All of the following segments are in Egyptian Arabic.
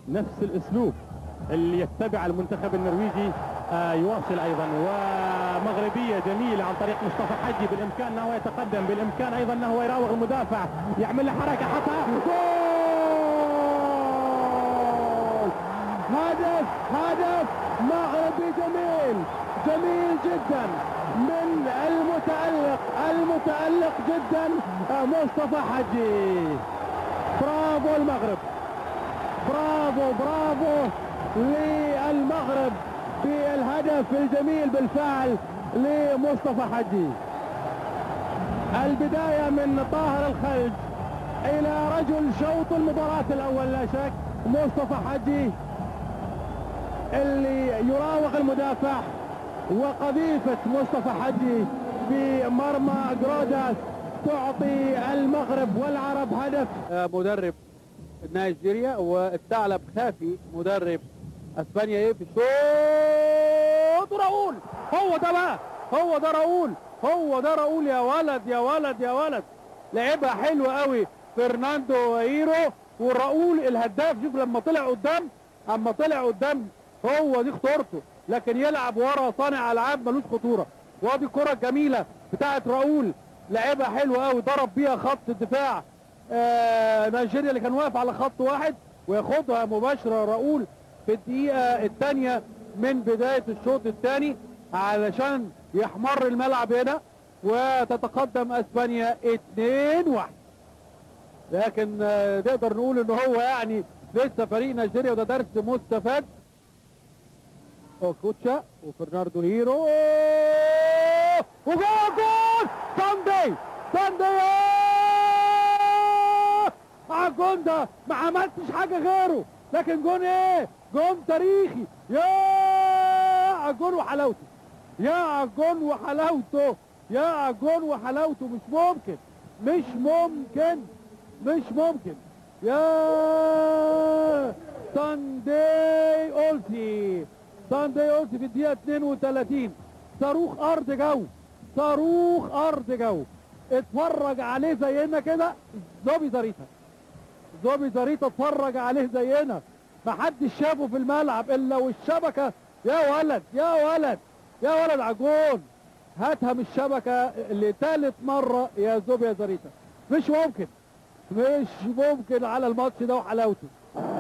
نفس الاسلوب اللي يتبع المنتخب النرويجي آه يواصل ايضا ومغربيه جميله عن طريق مصطفى حجي بالامكان انه يتقدم بالامكان ايضا انه يراوغ المدافع يعمل له حركه حطها جول هدف هدف مغربي جميل جميل جدا من المتألق المتألق جدا آه، مصطفى حجي برافو المغرب برافو برافو للمغرب بالهدف الجميل بالفعل لمصطفى حجي البداية من طاهر الخلج إلى رجل شوط المباراة الأول لا شك مصطفى حجي اللي يراوغ المدافع وقذيفة مصطفى حجي في مرمى جروداس تعطي المغرب والعرب هدف مدرب نيجيريا والثعلب خافي مدرب اسبانيا ايه في الشوط راؤول هو ده بقى هو ده راؤول هو ده راؤول يا ولد يا ولد يا ولد لعبها حلوه قوي فرناندو هيرو وراؤول الهداف شوف لما طلع قدام اما طلع قدام هو دي خطورته لكن يلعب ورا صانع العاب ملوش خطوره وادي الكره الجميله بتاعت راؤول لعبها حلوه قوي ضرب بيها خط الدفاع آه نيجيريا اللي كان واقف على خط واحد وياخدها مباشره راؤول في الدقيقه الثانيه من بدايه الشوط الثاني علشان يحمر الملعب هنا وتتقدم اسبانيا 2 1 لكن آه نقدر نقول ان هو يعني لسه فريق نيجيريا وده درس مستفاد اوكوتشا وفرناردو هيرو وجول جول ساندي ساندي على الجون ده ما عملتش حاجه غيره لكن جون ايه جون تاريخي يا على الجون وحلاوته يا على الجون وحلاوته يا على الجون وحلاوته مش ممكن مش ممكن مش ممكن يا ساندي اولسي ساندي اولسي في الدقيقه 32 صاروخ ارض جو صاروخ ارض جو اتفرج عليه زينا كده زوبي زاريتا زوبي زاريتا اتفرج عليه زينا محدش شافه في الملعب الا والشبكه يا ولد يا ولد يا ولد عجون هاتها من الشبكه لثالث مره يا زوبي يا زاريتا مش ممكن مش ممكن على الماتش ده وحلاوته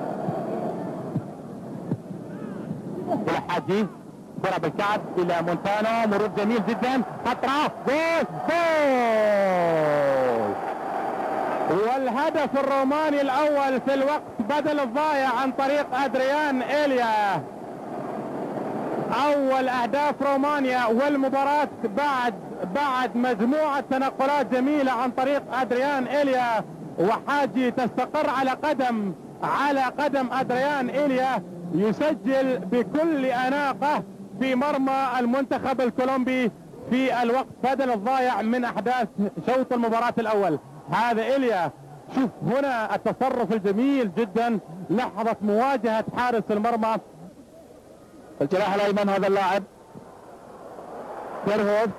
الحاجي كرة بالكعب إلى مونتانا مرور جميل جدا خطرة جول جول والهدف الروماني الأول في الوقت بدل الضايع عن طريق أدريان إيليا أول أهداف رومانيا والمباراة بعد بعد مجموعة تنقلات جميلة عن طريق أدريان إيليا وحاجي تستقر على قدم على قدم أدريان إيليا يسجل بكل أناقة في مرمى المنتخب الكولومبي في الوقت بدل الضايع من أحداث شوط المباراة الأول هذا إيليا شوف هنا التصرف الجميل جدا لحظة مواجهة حارس المرمى الجناح الأيمن هذا اللاعب بيرهوف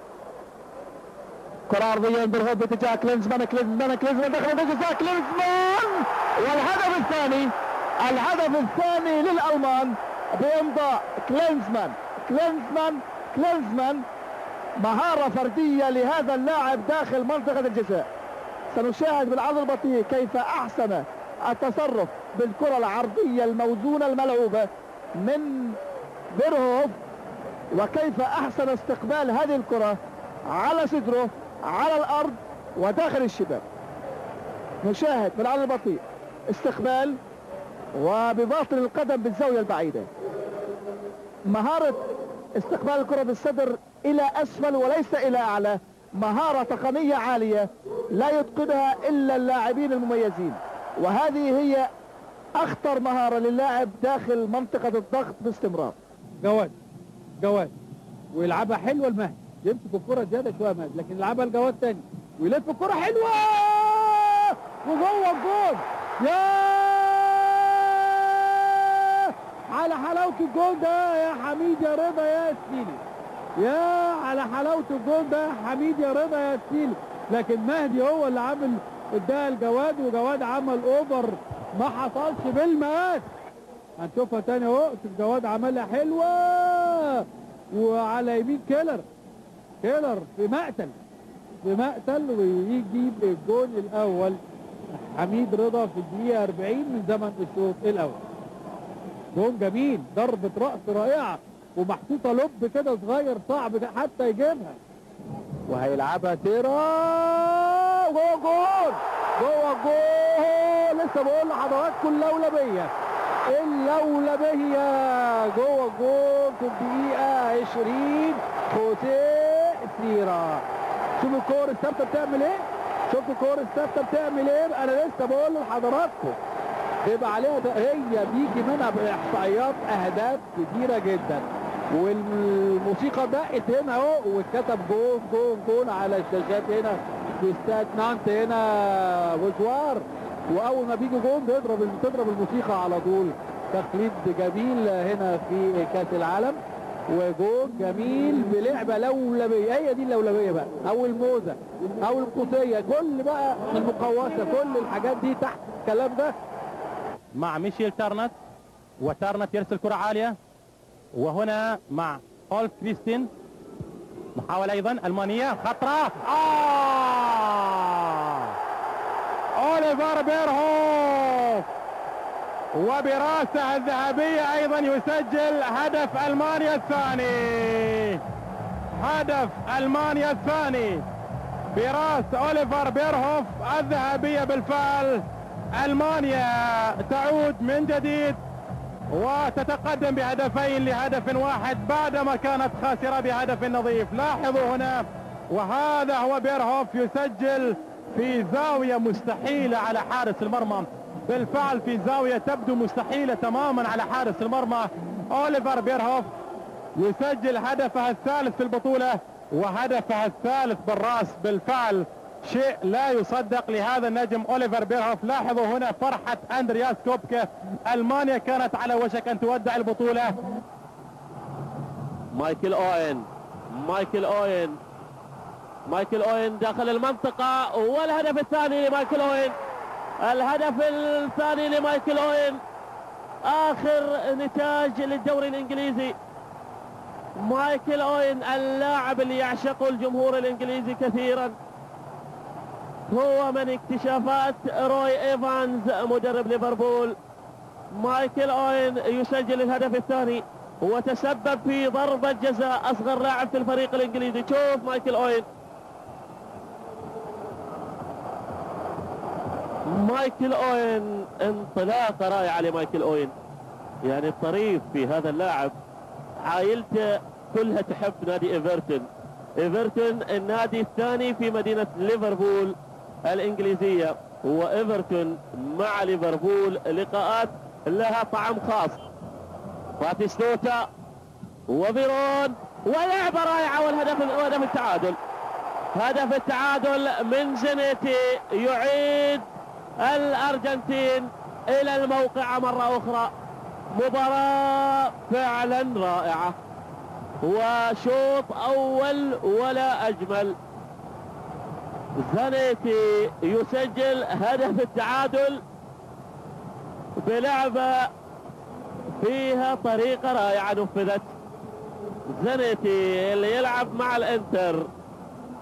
كرة أرضية بيرهوف باتجاه كلينزمان كلينزمان كلينزمان دخل الجزاء كلينزمان والهدف الثاني الهدف الثاني للألمان بإمضاء كلينزمان كلينزمان كلينزمان مهارة فردية لهذا اللاعب داخل منطقة الجزاء سنشاهد بالعرض البطيء كيف أحسن التصرف بالكرة العرضية الموزونة الملعوبة من بيرهوف وكيف أحسن استقبال هذه الكرة على صدره على الأرض وداخل الشباك نشاهد بالعرض البطيء استقبال وبباطن القدم بالزاوية البعيدة مهارة استقبال الكرة بالصدر إلى أسفل وليس إلى أعلى مهارة تقنية عالية لا يتقنها إلا اللاعبين المميزين وهذه هي أخطر مهارة للاعب داخل منطقة الضغط باستمرار جواد جواد ويلعبها حلوه المهدي يمسك الكره زياده شويه مهدي لكن يلعبها الجواد تاني ويلف الكره حلوه وجوه الجول يا على حلاوه الجول ده يا حميد يا رضا يا سيلي يا على حلاوه الجول ده يا حميد يا رضا يا سيلي لكن مهدي هو اللي عامل اداها الجواد وجواد عمل اوفر ما حصلش بالمقاس هنشوفها تاني اهو شوف جواد عملها حلوه وعلى يمين كيلر كيلر في مقتل في مقتل ويجيب الجون الاول حميد رضا في الدقيقه 40 من زمن الشوط الاول جون جميل ضربه راس رائعه ومحطوطه لب كده صغير صعب حتى يجيبها وهيلعبها تيرا جوه جول جوه جول لسه بقول لحضراتكم اللولبيه اللولبيه جوه جول في الدقيقه 20 خوتيه تيرا شوف الكور الثابته بتعمل ايه شوف الكور الثابته بتعمل ايه انا لسه بقول لحضراتكم بيبقى عليها ده- هي بيجي منها باحصائيات اهداف كتيره جدا والموسيقى دقت هنا اهو واتكتب جون جون جون على الشاشات هنا في استاد نانت هنا بوزوار واول ما بيجي جون بيضرب بتضرب الموسيقى على طول تقليد جميل هنا في كاس العالم وجون جميل بلعبه لولبيه هي دي اللولبيه بقى او الموزه او القوسيه كل بقى المقوسه كل الحاجات دي تحت الكلام ده مع ميشيل تارنت وتارنت يرسل كرة عالية وهنا مع أولف كريستين محاولة أيضا ألمانية خطرة آه أوليفر بيرهوف وبراسه الذهبية أيضا يسجل هدف ألمانيا الثاني هدف ألمانيا الثاني براس أوليفر بيرهوف الذهبية بالفعل ألمانيا تعود من جديد وتتقدم بهدفين لهدف واحد بعدما كانت خاسرة بهدف نظيف لاحظوا هنا وهذا هو بيرهوف يسجل في زاوية مستحيلة على حارس المرمى بالفعل في زاوية تبدو مستحيلة تماما على حارس المرمى أوليفر بيرهوف يسجل هدفه الثالث في البطولة وهدفه الثالث بالراس بالفعل شيء لا يصدق لهذا النجم اوليفر بيرهوف لاحظوا هنا فرحة اندرياس كوبكه المانيا كانت على وشك ان تودع البطولة مايكل اوين مايكل اوين مايكل اوين داخل المنطقة والهدف الثاني لمايكل اوين الهدف الثاني لمايكل اوين اخر نتاج للدوري الانجليزي مايكل اوين اللاعب اللي يعشقه الجمهور الانجليزي كثيرا هو من اكتشافات روي ايفانز مدرب ليفربول مايكل اوين يسجل الهدف الثاني وتسبب في ضربة جزاء اصغر لاعب في الفريق الانجليزي شوف مايكل اوين مايكل اوين انطلاقة رائعة لمايكل اوين يعني الطريف في هذا اللاعب عائلته كلها تحب نادي ايفرتون ايفرتون النادي الثاني في مدينة ليفربول الانجليزية وايفرتون مع ليفربول لقاءات لها طعم خاص باتيستوتا وفيرون ولعبة رائعة والهدف وهدف التعادل هدف التعادل من زينيتي يعيد الارجنتين الى الموقع مرة اخرى مباراة فعلا رائعة وشوط اول ولا اجمل زانيتي يسجل هدف التعادل بلعبة فيها طريقة رائعة نفذت زانيتي اللي يلعب مع الانتر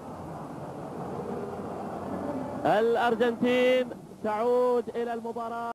الارجنتين تعود الى المباراة